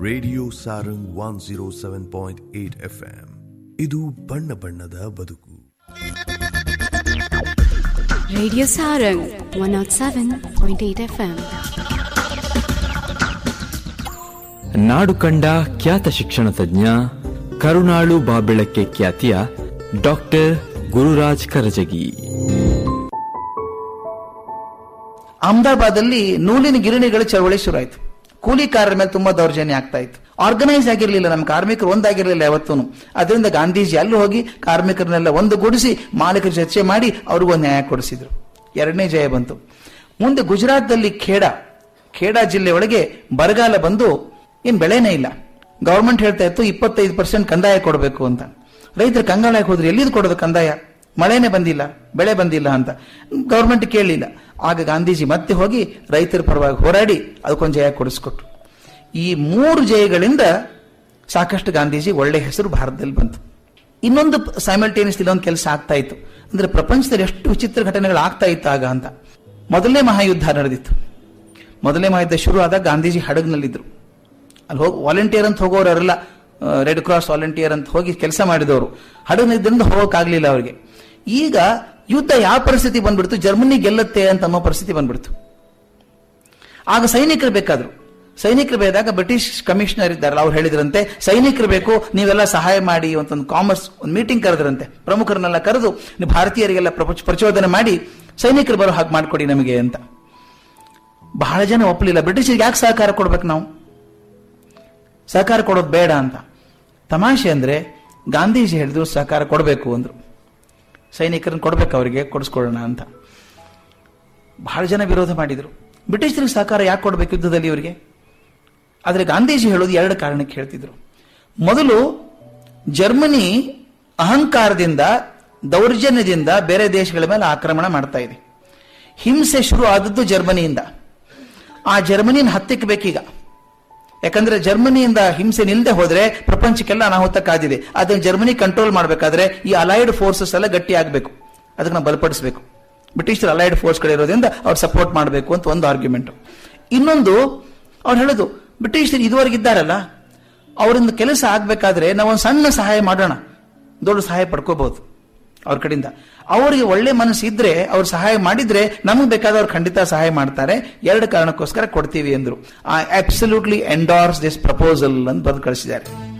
Radio Sarang one zero seven point eight F M ಇದು ಬಣ್ಣ ಬಣ್ಣದ ಬದುಕು Radio Sarang 107.8 FM. ನಾಡು ಕಂಡ ಖ್ಯಾತ ಶಿಕ್ಷಣ ತಜ್ಞ ಕರುಣಾಳು ಬಾಬೆಳಕ್ಕೆ ಖ್ಯಾತಿಯ ಡಾಕ್ಟರ್ ಗುರುರಾಜ್ ಕರಜಗಿ ಅಹಮದಾಬಾದಲ್ಲಿ ನೂಲಿನ ಗಿರಣಿಗಳ ಚಳವಳಿ ಶುರುವಾಯಿತು ಕೂಲಿಕಾರರ ಮೇಲೆ ತುಂಬಾ ದೌರ್ಜನ್ಯ ಆಗ್ತಾ ಇತ್ತು ಆರ್ಗನೈಸ್ ಆಗಿರ್ಲಿಲ್ಲ ನಮ್ಮ ಕಾರ್ಮಿಕರು ಒಂದಾಗಿರ್ಲಿಲ್ಲ ಯಾವತ್ತೂ ಅದರಿಂದ ಗಾಂಧೀಜಿ ಅಲ್ಲಿ ಹೋಗಿ ಕಾರ್ಮಿಕರನ್ನೆಲ್ಲ ಒಂದುಗೂಡಿಸಿ ಮಾಲೀಕರ ಚರ್ಚೆ ಮಾಡಿ ಅವ್ರಿಗೂ ಒಂದು ನ್ಯಾಯ ಕೊಡಿಸಿದ್ರು ಎರಡನೇ ಜಯ ಬಂತು ಮುಂದೆ ಗುಜರಾತ್ನಲ್ಲಿ ಖೇಡಾ ಖೇಡಾ ಜಿಲ್ಲೆ ಒಳಗೆ ಬರಗಾಲ ಬಂದು ಏನ್ ಬೆಳೆನೇ ಇಲ್ಲ ಗವರ್ಮೆಂಟ್ ಹೇಳ್ತಾ ಇತ್ತು ಇಪ್ಪತ್ತೈದು ಪರ್ಸೆಂಟ್ ಕಂದಾಯ ಕೊಡಬೇಕು ಅಂತ ರೈತರು ಕಂಗಾಳಕ್ಕೆ ಹೋದ್ರೆ ಎಲ್ಲಿದು ಕೊಡೋದು ಕಂದಾಯ ಮಳೆನೇ ಬಂದಿಲ್ಲ ಬೆಳೆ ಬಂದಿಲ್ಲ ಅಂತ ಗವರ್ಮೆಂಟ್ ಕೇಳಲಿಲ್ಲ ಆಗ ಗಾಂಧೀಜಿ ಮತ್ತೆ ಹೋಗಿ ರೈತರ ಪರವಾಗಿ ಹೋರಾಡಿ ಅದಕ್ಕೊಂದು ಜಯ ಕೊಡಿಸ್ಕೊಟ್ರು ಈ ಮೂರು ಜಯಗಳಿಂದ ಸಾಕಷ್ಟು ಗಾಂಧೀಜಿ ಒಳ್ಳೆ ಹೆಸರು ಭಾರತದಲ್ಲಿ ಬಂತು ಇನ್ನೊಂದು ಸೈಮಲ್ಟೇನಿಯಸ್ ಇಲ್ಲೊಂದು ಕೆಲಸ ಆಗ್ತಾ ಇತ್ತು ಅಂದ್ರೆ ಪ್ರಪಂಚದಲ್ಲಿ ಎಷ್ಟು ವಿಚಿತ್ರ ಘಟನೆಗಳು ಆಗ್ತಾ ಇತ್ತು ಆಗ ಅಂತ ಮೊದಲನೇ ಮಹಾಯುದ್ಧ ನಡೆದಿತ್ತು ಮೊದಲನೇ ಮಹಾಯುದ್ಧ ಶುರು ಆದಾಗ ಗಾಂಧೀಜಿ ಹಡಗ್ನಲ್ಲಿದ್ರು ಅಲ್ಲಿ ಹೋಗಿ ವಾಲಂಟಿಯರ್ ಅಂತ ಹೋಗೋರೆಲ್ಲ ರೆಡ್ ಕ್ರಾಸ್ ವಾಲಂಟಿಯರ್ ಅಂತ ಹೋಗಿ ಕೆಲಸ ಮಾಡಿದವರು ಹಡಗ್ನಿದ್ದರಿಂದ ಹೋಗೋಕ್ಕಾಗ್ಲಿಲ್ಲ ಅವರಿಗೆ ಈಗ ಯುದ್ಧ ಯಾವ ಪರಿಸ್ಥಿತಿ ಬಂದ್ಬಿಡ್ತು ಜರ್ಮನಿ ಗೆಲ್ಲುತ್ತೆ ಅಂತ ಅನ್ನೋ ಪರಿಸ್ಥಿತಿ ಬಂದ್ಬಿಡ್ತು ಆಗ ಸೈನಿಕರು ಬೇಕಾದ್ರು ಸೈನಿಕರು ಬೇದಾಗ ಬ್ರಿಟಿಷ್ ಕಮಿಷನರ್ ಇದ್ದಾರಲ್ಲ ಅವ್ರು ಹೇಳಿದ್ರಂತೆ ಸೈನಿಕರು ಬೇಕು ನೀವೆಲ್ಲ ಸಹಾಯ ಮಾಡಿ ಅಂತ ಒಂದು ಕಾಮರ್ಸ್ ಒಂದು ಮೀಟಿಂಗ್ ಕರೆದ್ರಂತೆ ಪ್ರಮುಖರನ್ನೆಲ್ಲ ಕರೆದು ನೀವು ಭಾರತೀಯರಿಗೆಲ್ಲ ಪ್ರಪಂಚ ಪ್ರಚೋದನೆ ಮಾಡಿ ಸೈನಿಕರು ಬರೋ ಹಾಗೆ ಮಾಡ್ಕೊಡಿ ನಮಗೆ ಅಂತ ಬಹಳ ಜನ ಒಪ್ಪಲಿಲ್ಲ ಬ್ರಿಟಿಷರಿಗೆ ಯಾಕೆ ಸಹಕಾರ ಕೊಡ್ಬೇಕು ನಾವು ಸಹಕಾರ ಕೊಡೋದು ಬೇಡ ಅಂತ ತಮಾಷೆ ಅಂದ್ರೆ ಗಾಂಧೀಜಿ ಹೇಳಿದ್ರು ಸಹಕಾರ ಕೊಡಬೇಕು ಅಂದ್ರು ಸೈನಿಕರನ್ನು ಕೊಡ್ಬೇಕು ಅವರಿಗೆ ಕೊಡಿಸ್ಕೊಳ್ಳೋಣ ಅಂತ ಬಹಳ ಜನ ವಿರೋಧ ಮಾಡಿದ್ರು ಬ್ರಿಟಿಷರಿಗೆ ಸಹಕಾರ ಯಾಕೆ ಕೊಡ್ಬೇಕು ಯುದ್ಧದಲ್ಲಿ ಇವರಿಗೆ ಆದ್ರೆ ಗಾಂಧೀಜಿ ಹೇಳೋದು ಎರಡು ಕಾರಣಕ್ಕೆ ಹೇಳ್ತಿದ್ರು ಮೊದಲು ಜರ್ಮನಿ ಅಹಂಕಾರದಿಂದ ದೌರ್ಜನ್ಯದಿಂದ ಬೇರೆ ದೇಶಗಳ ಮೇಲೆ ಆಕ್ರಮಣ ಮಾಡ್ತಾ ಇದೆ ಹಿಂಸೆ ಶುರು ಆದದ್ದು ಜರ್ಮನಿಯಿಂದ ಆ ಜರ್ಮನಿನ ಹತ್ತಿಕ್ಕಬೇಕೀಗ ಯಾಕಂದ್ರೆ ಜರ್ಮನಿಯಿಂದ ಹಿಂಸೆ ನಿಲ್ಲದೆ ಹೋದ್ರೆ ಪ್ರಪಂಚಕ್ಕೆಲ್ಲ ಅನಾಹುತ ಕಾದಿದೆ ಅದನ್ನ ಜರ್ಮನಿ ಕಂಟ್ರೋಲ್ ಮಾಡಬೇಕಾದ್ರೆ ಈ ಅಲೈಡ್ ಫೋರ್ಸಸ್ ಎಲ್ಲ ಗಟ್ಟಿ ಆಗಬೇಕು ಅದಕ್ಕೆ ನಾವು ಬಲಪಡಿಸಬೇಕು ಬ್ರಿಟಿಷರ್ ಅಲೈಡ್ ಫೋರ್ಸ್ ಗಳು ಇರೋದ್ರಿಂದ ಅವ್ರು ಸಪೋರ್ಟ್ ಮಾಡಬೇಕು ಅಂತ ಒಂದು ಆರ್ಗ್ಯುಮೆಂಟ್ ಇನ್ನೊಂದು ಅವ್ರು ಹೇಳೋದು ಬ್ರಿಟಿಷರು ಇದುವರೆಗೆ ಇದ್ದಾರಲ್ಲ ಅವರಿಂದ ಕೆಲಸ ಆಗ್ಬೇಕಾದ್ರೆ ನಾವು ಒಂದು ಸಣ್ಣ ಸಹಾಯ ಮಾಡೋಣ ದೊಡ್ಡ ಸಹಾಯ ಪಡ್ಕೋಬಹುದು ಅವ್ರ ಕಡೆಯಿಂದ ಅವರಿಗೆ ಒಳ್ಳೆ ಮನಸ್ಸು ಇದ್ರೆ ಅವ್ರು ಸಹಾಯ ಮಾಡಿದ್ರೆ ನಮಗೆ ಬೇಕಾದವ್ರು ಖಂಡಿತ ಸಹಾಯ ಮಾಡ್ತಾರೆ ಎರಡು ಕಾರಣಕ್ಕೋಸ್ಕರ ಕೊಡ್ತೀವಿ ಅಂದ್ರು I absolutely endorse this proposal ಅಂತ ಬರೆದು ಕಳಿಸಿದ್ದಾರೆ